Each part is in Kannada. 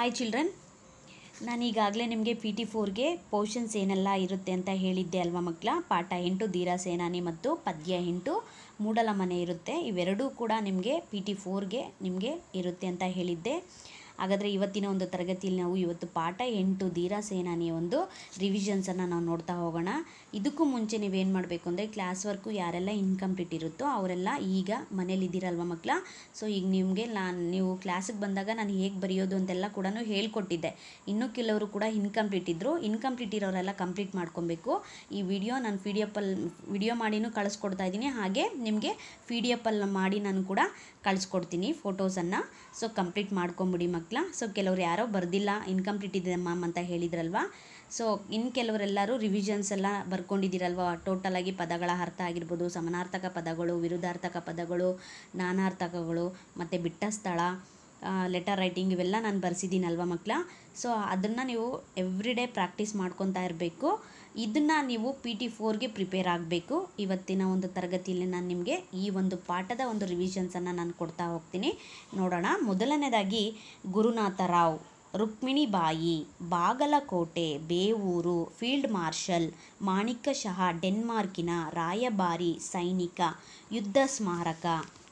ಹಾಯ್ ಚಿಲ್ಡ್ರನ್ ನಾನೀಗಾಗಲೇ ನಿಮಗೆ ಪಿ ಟಿ ಫೋರ್ಗೆ ಪೋರ್ಷನ್ಸ್ ಏನೆಲ್ಲ ಇರುತ್ತೆ ಅಂತ ಹೇಳಿದ್ದೆ ಅಲ್ವಾ ಮಕ್ಕಳ ಪಾಠ ಎಂಟು ಧೀರ ಸೇನಾನಿ ಮತ್ತು ಪದ್ಯ ಎಂಟು ಮೂಡಲ ಮನೆ ಇರುತ್ತೆ ಇವೆರಡೂ ಕೂಡ ನಿಮಗೆ ಪಿ ಟಿ ಫೋರ್ಗೆ ನಿಮಗೆ ಇರುತ್ತೆ ಅಂತ ಹೇಳಿದ್ದೆ ಹಾಗಾದರೆ ಇವತ್ತಿನ ಒಂದು ತರಗತಿಯಲ್ಲಿ ನಾವು ಇವತ್ತು ಪಾಠ ಎಂಟು ಧೀರ ಸೇನಾನಿಯ ಒಂದು ರಿವಿಷನ್ಸನ್ನು ನಾವು ನೋಡ್ತಾ ಹೋಗೋಣ ಇದಕ್ಕೂ ಮುಂಚೆ ನೀವೇನು ಮಾಡಬೇಕು ಅಂದರೆ ಕ್ಲಾಸ್ ವರ್ಕು ಯಾರೆಲ್ಲ ಇನ್ಕಂಪ್ಲೀಟ್ ಇರುತ್ತೋ ಅವರೆಲ್ಲ ಈಗ ಮನೇಲಿ ಇದ್ದೀರಲ್ವ ಮಕ್ಕಳ ಸೊ ಈಗ ನಿಮಗೆ ನಾನು ನೀವು ಕ್ಲಾಸಿಗೆ ಬಂದಾಗ ನಾನು ಹೇಗೆ ಬರೆಯೋದು ಅಂತೆಲ್ಲ ಕೂಡ ಹೇಳ್ಕೊಟ್ಟಿದ್ದೆ ಇನ್ನೂ ಕೆಲವರು ಕೂಡ ಇನ್ಕಂಪ್ಲೀಟ್ ಇದ್ದರು ಇನ್ಕಂಪ್ಲೀಟ್ ಇರೋರೆಲ್ಲ ಕಂಪ್ಲೀಟ್ ಮಾಡ್ಕೊಬೇಕು ಈ ವಿಡಿಯೋ ನಾನು ಪಿ ಡಿ ಎಪ್ಪಲ್ಲಿ ವಿಡಿಯೋ ಮಾಡಿನೂ ಕಳಿಸ್ಕೊಡ್ತಾ ಇದ್ದೀನಿ ಹಾಗೆ ನಿಮಗೆ ಪಿ ಡಿ ಎಪ್ಪಲ್ಲಿ ಮಾಡಿ ನಾನು ಕೂಡ ಕಳಿಸ್ಕೊಡ್ತೀನಿ ಫೋಟೋಸನ್ನು ಸೊ ಕಂಪ್ಲೀಟ್ ಮಾಡ್ಕೊಂಬಿಡಿ ಮಕ್ಕಳ ಸೊ ಕೆಲವ್ರು ಯಾರೋ ಬರ್ದಿಲ್ಲ ಇನ್ಕಂಪ್ಲೀಟ್ ಇದೆ ಮ್ಯಾಮ್ ಅಂತ ಹೇಳಿದ್ರಲ್ವಾ ಸೊ ಇನ್ನು ಕೆಲವರೆಲ್ಲರೂ ರಿವಿಷನ್ಸ್ ಎಲ್ಲ ಬರ್ಕೊಂಡಿದ್ದೀರಲ್ವ ಟೋಟಲಾಗಿ ಪದಗಳ ಅರ್ಥ ಆಗಿರ್ಬೋದು ಸಮಾನಾರ್ಥಕ ಪದಗಳು ವಿರುದ್ಧಾರ್ಥಕ ಪದಗಳು ನಾನಾರ್ಥಕಗಳು ಮತ್ತು ಬಿಟ್ಟ ಸ್ಥಳ ಲೆಟರ್ ರೈಟಿಂಗ್ ಇವೆಲ್ಲ ನಾನು ಬರ್ಸಿದ್ದೀನಲ್ವ ಮಕ್ಕಳ ಸೊ ಅದನ್ನು ನೀವು ಎವ್ರಿ ಡೇ ಪ್ರಾಕ್ಟೀಸ್ ಮಾಡ್ಕೊತಾ ಇರಬೇಕು ಇದನ್ನು ನೀವು ಪಿ ಟಿ ಫೋರ್ಗೆ ಪ್ರಿಪೇರ್ ಆಗಬೇಕು ಇವತ್ತಿನ ಒಂದು ತರಗತಿಯಲ್ಲಿ ನಾನು ನಿಮಗೆ ಈ ಒಂದು ಪಾಠದ ಒಂದು ರಿವಿಷನ್ಸನ್ನು ನಾನು ಕೊಡ್ತಾ ಹೋಗ್ತೀನಿ ನೋಡೋಣ ಮೊದಲನೇದಾಗಿ ಗುರುನಾಥ ರಾವ್ ರುಕ್ಮಿಣಿಬಾಯಿ ಬಾಗಲಕೋಟೆ ಬೇವೂರು ಫೀಲ್ಡ್ ಮಾರ್ಷಲ್ ಮಾಣಿಕ ಶಹ ಡೆನ್ಮಾರ್ಕಿನ ರಾಯಭಾರಿ ಸೈನಿಕ ಯುದ್ಧ ಸ್ಮಾರಕ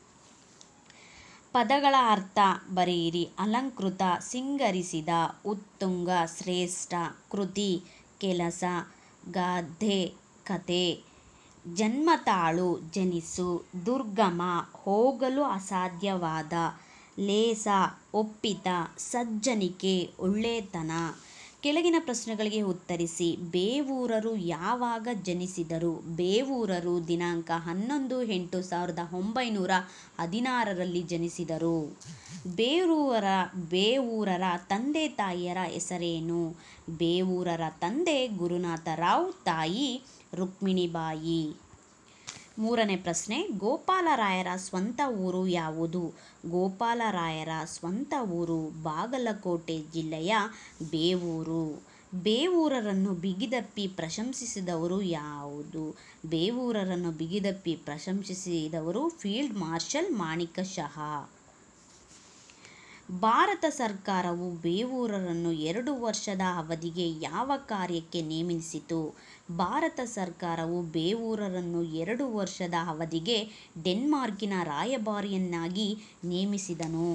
ಪದಗಳ ಅರ್ಥ ಬರೆಯಿರಿ ಅಲಂಕೃತ ಸಿಂಗರಿಸಿದ ಉತ್ತುಂಗ ಶ್ರೇಷ್ಠ ಕೃತಿ ಕೆಲಸ ಗಾದೆ ಕತೆ ಜನ್ಮತಾಳು ಜನಿಸು ದುರ್ಗಮ ಹೋಗಲು ಅಸಾಧ್ಯವಾದ ಲೇಸ ಒಪ್ಪಿತ ಸಜ್ಜನಿಕೆ ಒಳ್ಳೆತನ ಕೆಳಗಿನ ಪ್ರಶ್ನೆಗಳಿಗೆ ಉತ್ತರಿಸಿ ಬೇವೂರರು ಯಾವಾಗ ಜನಿಸಿದರು ಬೇವೂರರು ದಿನಾಂಕ ಹನ್ನೊಂದು ಎಂಟು ಸಾವಿರದ ಒಂಬೈನೂರ ಹದಿನಾರರಲ್ಲಿ ಜನಿಸಿದರು ಬೇರೂರ ಬೇವೂರರ ತಂದೆ ತಾಯಿಯರ ಹೆಸರೇನು ಬೇವೂರರ ತಂದೆ ಗುರುನಾಥ ರಾವ್ ತಾಯಿ ರುಕ್ಮಿಣಿಬಾಯಿ ಮೂರನೇ ಪ್ರಶ್ನೆ ಗೋಪಾಲರಾಯರ ಸ್ವಂತ ಊರು ಯಾವುದು ಗೋಪಾಲರಾಯರ ಸ್ವಂತ ಊರು ಬಾಗಲಕೋಟೆ ಜಿಲ್ಲೆಯ ಬೇವೂರು ಬೇವೂರರನ್ನು ಬಿಗಿದಪ್ಪಿ ಪ್ರಶಂಸಿಸಿದವರು ಯಾವುದು ಬೇವೂರರನ್ನು ಬಿಗಿದಪ್ಪಿ ಪ್ರಶಂಸಿಸಿದವರು ಫೀಲ್ಡ್ ಮಾರ್ಷಲ್ ಮಾಣಿಕ ಶಹಾ ಭಾರತ ಸರ್ಕಾರವು ಬೇವೂರರನ್ನು ಎರಡು ವರ್ಷದ ಅವಧಿಗೆ ಯಾವ ಕಾರ್ಯಕ್ಕೆ ನೇಮಿಸಿತು ಭಾರತ ಸರ್ಕಾರವು ಬೇವೂರರನ್ನು ಎರಡು ವರ್ಷದ ಅವಧಿಗೆ ಡೆನ್ಮಾರ್ಕಿನ ರಾಯಭಾರಿಯನ್ನಾಗಿ ನೇಮಿಸಿದನು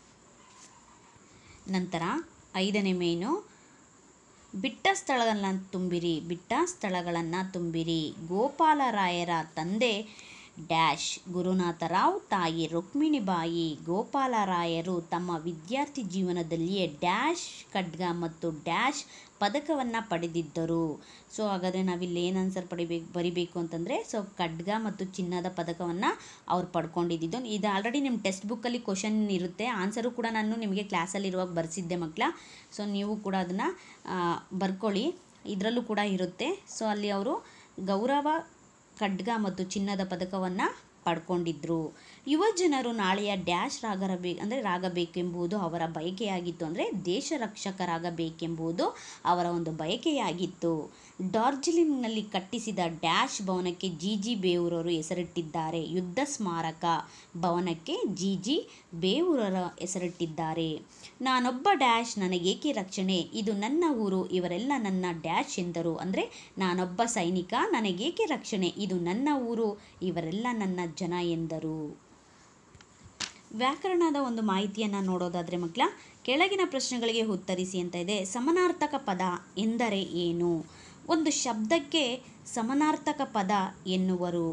ನಂತರ ಐದನೇ ಮೇನು ಬಿಟ್ಟ ಸ್ಥಳಗಳನ್ನು ತುಂಬಿರಿ ಬಿಟ್ಟ ಸ್ಥಳಗಳನ್ನು ತುಂಬಿರಿ ಗೋಪಾಲರಾಯರ ತಂದೆ ಡ್ಯಾಶ್ ಗುರುನಾಥರಾವ್ ತಾಯಿ ರುಕ್ಮಿಣಿಬಾಯಿ ಗೋಪಾಲರಾಯರು ತಮ್ಮ ವಿದ್ಯಾರ್ಥಿ ಜೀವನದಲ್ಲಿಯೇ ಡ್ಯಾಶ್ ಖಡ್ಗ ಮತ್ತು ಡ್ಯಾಶ್ ಪದಕವನ್ನು ಪಡೆದಿದ್ದರು ಸೊ ಹಾಗಾದರೆ ನಾವಿಲ್ಲಿ ಏನು ಆನ್ಸರ್ ಪಡಿಬೇಕು ಬರಿಬೇಕು ಅಂತಂದರೆ ಸೊ ಖಡ್ಗ ಮತ್ತು ಚಿನ್ನದ ಪದಕವನ್ನು ಅವ್ರು ಪಡ್ಕೊಂಡಿದ್ದು ಇದು ಆಲ್ರೆಡಿ ನಿಮ್ಮ ಟೆಕ್ಸ್ಟ್ ಬುಕ್ಕಲ್ಲಿ ಕ್ವಶನ್ ಇರುತ್ತೆ ಆನ್ಸರು ಕೂಡ ನಾನು ನಿಮಗೆ ಕ್ಲಾಸಲ್ಲಿರುವಾಗ ಬರೆಸಿದ್ದೆ ಮಕ್ಕಳ ಸೊ ನೀವು ಕೂಡ ಅದನ್ನು ಬರ್ಕೊಳ್ಳಿ ಇದರಲ್ಲೂ ಕೂಡ ಇರುತ್ತೆ ಸೊ ಅಲ್ಲಿ ಅವರು ಗೌರವ ಖಡ್ಗ ಮತ್ತು ಚಿನ್ನದ ಪದಕವನ್ನು ಪಡ್ಕೊಂಡಿದ್ರು ಯುವ ಜನರು ನಾಳೆಯ ಡ್ಯಾಶ್ ರಾಗರಬೇ ಅಂದರೆ ರಾಗಬೇಕೆಂಬುದು ಅವರ ಬಯಕೆಯಾಗಿತ್ತು ಅಂದರೆ ದೇಶ ರಕ್ಷಕರಾಗಬೇಕೆಂಬುದು ಅವರ ಒಂದು ಬಯಕೆಯಾಗಿತ್ತು ಡಾರ್ಜಿಲಿಂಗ್ನಲ್ಲಿ ಕಟ್ಟಿಸಿದ ಡ್ಯಾಶ್ ಭವನಕ್ಕೆ ಜಿ ಜಿ ಬೇವೂರರು ಹೆಸರಿಟ್ಟಿದ್ದಾರೆ ಯುದ್ಧ ಸ್ಮಾರಕ ಭವನಕ್ಕೆ ಜಿ ಜಿ ಬೇವೂರರ ಹೆಸರಿಟ್ಟಿದ್ದಾರೆ ನಾನೊಬ್ಬ ಡ್ಯಾಶ್ ನನಗೇಕೆ ರಕ್ಷಣೆ ಇದು ನನ್ನ ಊರು ಇವರೆಲ್ಲ ನನ್ನ ಡ್ಯಾಶ್ ಎಂದರು ಅಂದರೆ ನಾನೊಬ್ಬ ಸೈನಿಕ ನನಗೇಕೆ ರಕ್ಷಣೆ ಇದು ನನ್ನ ಊರು ಇವರೆಲ್ಲ ನನ್ನ ಜನ ಎಂದರು ವ್ಯಾಕರಣದ ಒಂದು ಮಾಹಿತಿಯನ್ನು ನೋಡೋದಾದರೆ ಮಕ್ಕಳ ಕೆಳಗಿನ ಪ್ರಶ್ನೆಗಳಿಗೆ ಉತ್ತರಿಸಿ ಅಂತ ಇದೆ ಸಮನಾರ್ಥಕ ಪದ ಎಂದರೆ ಏನು ಒಂದು ಶಬ್ದಕ್ಕೆ ಸಮನಾರ್ಥಕ ಪದ ಎನ್ನುವರು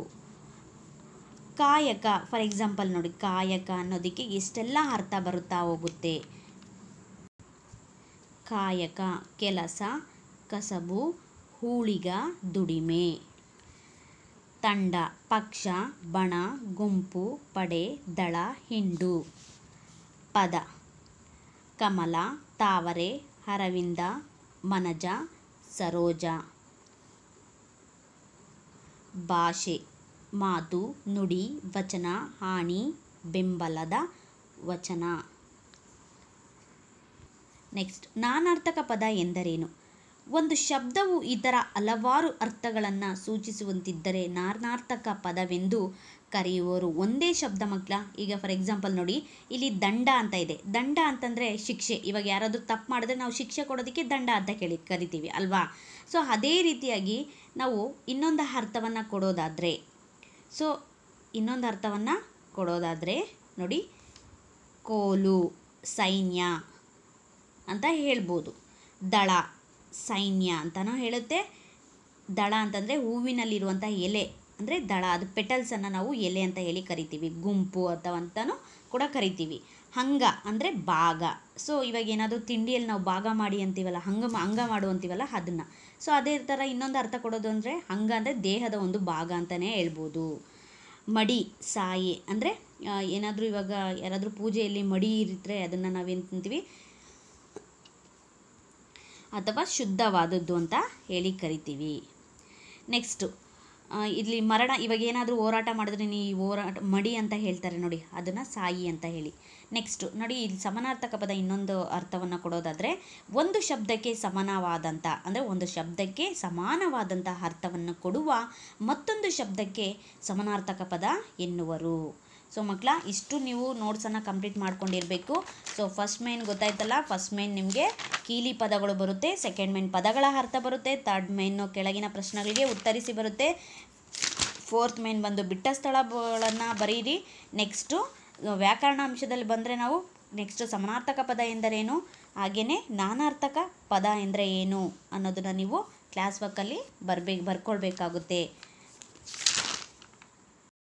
ಕಾಯಕ ಫಾರ್ ಎಕ್ಸಾಂಪಲ್ ನೋಡಿ ಕಾಯಕ ಅನ್ನೋದಕ್ಕೆ ಎಷ್ಟೆಲ್ಲ ಅರ್ಥ ಬರುತ್ತಾ ಹೋಗುತ್ತೆ ಕಾಯಕ ಕೆಲಸ ಕಸಬು ಹೂಳಿಗ ದುಡಿಮೆ ತಂಡ ಪಕ್ಷ ಬಣ ಗುಂಪು ಪಡೆ ದಳ ಹಿಂಡು ಪದ ಕಮಲ ತಾವರೆ ಅರವಿಂದ ಮನಜ ಸರೋಜ ಭಾಷೆ ಮಾತು ನುಡಿ ವಚನ ಹಾನಿ ಬೆಂಬಲದ ವಚನ ನೆಕ್ಸ್ಟ್ ನಾನಾರ್ಥಕ ಪದ ಎಂದರೇನು ಒಂದು ಶಬ್ದವು ಈ ಥರ ಹಲವಾರು ಅರ್ಥಗಳನ್ನು ಸೂಚಿಸುವಂತಿದ್ದರೆ ನಾನಾರ್ಥಕ ಪದವೆಂದು ಕರೆಯುವರು ಒಂದೇ ಶಬ್ದ ಮಕ್ಕಳ ಈಗ ಫಾರ್ ಎಕ್ಸಾಂಪಲ್ ನೋಡಿ ಇಲ್ಲಿ ದಂಡ ಅಂತ ಇದೆ ದಂಡ ಅಂತಂದರೆ ಶಿಕ್ಷೆ ಇವಾಗ ಯಾರಾದರೂ ತಪ್ಪು ಮಾಡಿದ್ರೆ ನಾವು ಶಿಕ್ಷೆ ಕೊಡೋದಕ್ಕೆ ದಂಡ ಅಂತ ಕೇಳಿ ಕರಿತೀವಿ ಅಲ್ವಾ ಸೊ ಅದೇ ರೀತಿಯಾಗಿ ನಾವು ಇನ್ನೊಂದು ಅರ್ಥವನ್ನು ಕೊಡೋದಾದರೆ ಸೊ ಇನ್ನೊಂದು ಅರ್ಥವನ್ನು ಕೊಡೋದಾದರೆ ನೋಡಿ ಕೋಲು ಸೈನ್ಯ ಅಂತ ಹೇಳ್ಬೋದು ದಳ ಸೈನ್ಯ ಅಂತಲೂ ಹೇಳುತ್ತೆ ದಳ ಅಂತಂದರೆ ಹೂವಿನಲ್ಲಿರುವಂಥ ಎಲೆ ಅಂದರೆ ದಳ ಅದು ಪೆಟಲ್ಸನ್ನು ನಾವು ಎಲೆ ಅಂತ ಹೇಳಿ ಕರಿತೀವಿ ಗುಂಪು ಅಥವಾ ಅಂತಲೂ ಕೂಡ ಕರಿತೀವಿ ಹಂಗ ಅಂದರೆ ಭಾಗ ಸೊ ಇವಾಗ ಏನಾದರೂ ತಿಂಡಿಯಲ್ಲಿ ನಾವು ಭಾಗ ಮಾಡಿ ಅಂತೀವಲ್ಲ ಹಂಗ ಹಂಗ ಮಾಡು ಅಂತೀವಲ್ಲ ಅದನ್ನು ಸೊ ಅದೇ ಥರ ಇನ್ನೊಂದು ಅರ್ಥ ಕೊಡೋದು ಅಂದರೆ ಹಂಗ ಅಂದರೆ ದೇಹದ ಒಂದು ಭಾಗ ಅಂತಲೇ ಹೇಳ್ಬೋದು ಮಡಿ ಸಾಯೆ ಅಂದರೆ ಏನಾದರೂ ಇವಾಗ ಯಾರಾದರೂ ಪೂಜೆಯಲ್ಲಿ ಮಡಿ ಇರಿದ್ರೆ ಅದನ್ನು ನಾವೇನು ಅಂತೀವಿ ಅಥವಾ ಶುದ್ಧವಾದದ್ದು ಅಂತ ಹೇಳಿ ಕರಿತೀವಿ ನೆಕ್ಸ್ಟು ಇಲ್ಲಿ ಮರಣ ಇವಾಗ ಏನಾದರೂ ಹೋರಾಟ ಮಾಡಿದ್ರೆ ನೀ ಈ ಹೋರಾಟ ಮಡಿ ಅಂತ ಹೇಳ್ತಾರೆ ನೋಡಿ ಅದನ್ನು ಸಾಯಿ ಅಂತ ಹೇಳಿ ನೆಕ್ಸ್ಟು ನೋಡಿ ಇಲ್ಲಿ ಸಮಾನಾರ್ಥಕ ಪದ ಇನ್ನೊಂದು ಅರ್ಥವನ್ನು ಕೊಡೋದಾದರೆ ಒಂದು ಶಬ್ದಕ್ಕೆ ಸಮಾನವಾದಂಥ ಅಂದರೆ ಒಂದು ಶಬ್ದಕ್ಕೆ ಸಮಾನವಾದಂಥ ಅರ್ಥವನ್ನು ಕೊಡುವ ಮತ್ತೊಂದು ಶಬ್ದಕ್ಕೆ ಸಮಾನಾರ್ಥಕ ಪದ ಎನ್ನುವರು ಸೊ ಮಕ್ಕಳ ಇಷ್ಟು ನೀವು ನೋಟ್ಸನ್ನು ಕಂಪ್ಲೀಟ್ ಮಾಡ್ಕೊಂಡಿರಬೇಕು ಸೊ ಫಸ್ಟ್ ಮೇನ್ ಗೊತ್ತಾಯ್ತಲ್ಲ ಫಸ್ಟ್ ಮೇನ್ ನಿಮಗೆ ಕೀಲಿ ಪದಗಳು ಬರುತ್ತೆ ಸೆಕೆಂಡ್ ಮೇನ್ ಪದಗಳ ಅರ್ಥ ಬರುತ್ತೆ ಥರ್ಡ್ ಮೇನು ಕೆಳಗಿನ ಪ್ರಶ್ನೆಗಳಿಗೆ ಉತ್ತರಿಸಿ ಬರುತ್ತೆ ಫೋರ್ತ್ ಮೇನ್ ಬಂದು ಬಿಟ್ಟ ಸ್ಥಳಗಳನ್ನು ಬರೀರಿ ನೆಕ್ಸ್ಟು ವ್ಯಾಕರಣ ಅಂಶದಲ್ಲಿ ಬಂದರೆ ನಾವು ನೆಕ್ಸ್ಟು ಸಮಾನಾರ್ಥಕ ಪದ ಎಂದರೇನು ಹಾಗೆಯೇ ನಾನಾರ್ಥಕ ಪದ ಎಂದರೆ ಏನು ಅನ್ನೋದನ್ನು ನೀವು ಕ್ಲಾಸ್ ವರ್ಕಲ್ಲಿ ಬರಬೇಕು ಬರ್ಕೊಳ್ಬೇಕಾಗುತ್ತೆ